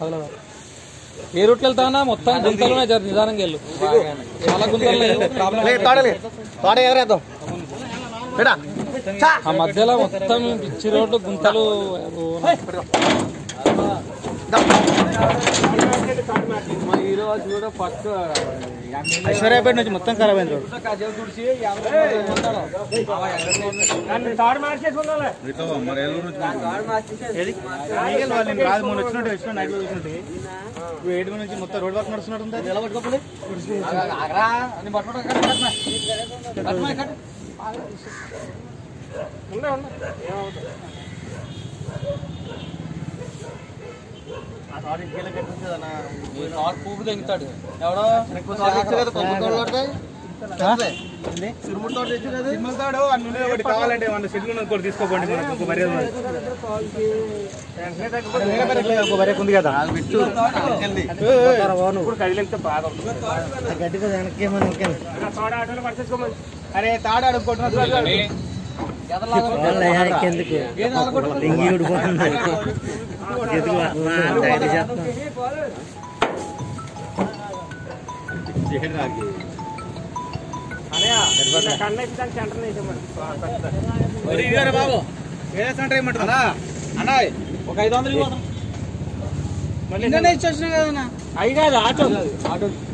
కదలదా ఏ రూట్లో వెళ్తావన్నా మొత్తం గుంతలునే జర నిదానంగా వెళ్ళు చాలా గుంతలు లేవు, ప్రాబ్లం తోట ఎగరేద్దాం ఎడా ఆ మధ్యలో మొత్తం పిచ్చి రోడ్డు గుంతలు ఓ, ఐశ్వర్యాపేట నుంచి మొత్తం ఖరాబ్ అయింది రోడ్డు నీకే వాళ్ళు నేను రాదు మొన్న వచ్చినట్టు వచ్చిన నైట్ లో చూసినట్టు ఇప్పుడు ఏడు నుంచి మొత్తం రోడ్ వర్క్ నడుస్తున్నట్టు నిలబట్టుకోపోలే పువ్వు తెంగుతాడు ఎవడో సినిమాతాడు అన్ని ఉన్నాయి, ఒకటి కావాలంటే మన షెడ్యూల్ ఒకటి తీసుకోకండి మనకు ఇంకో మర్యాద ఉన్నది. వేరే బర్రె లేదు, ఇంకో బర్రె ఉంది కదా ఇప్పుడు కదిలితే బాగా అరే తాడు అడుక్కుంటున్నా బాబు ఏదో సెంటర్ ఏమంటుందా అన్నా ఒక ఐదు వందలు ఇవ్వు. మళ్ళీ ఇచ్చి వచ్చినా కదా అయి కాదు ఆటో ఆటో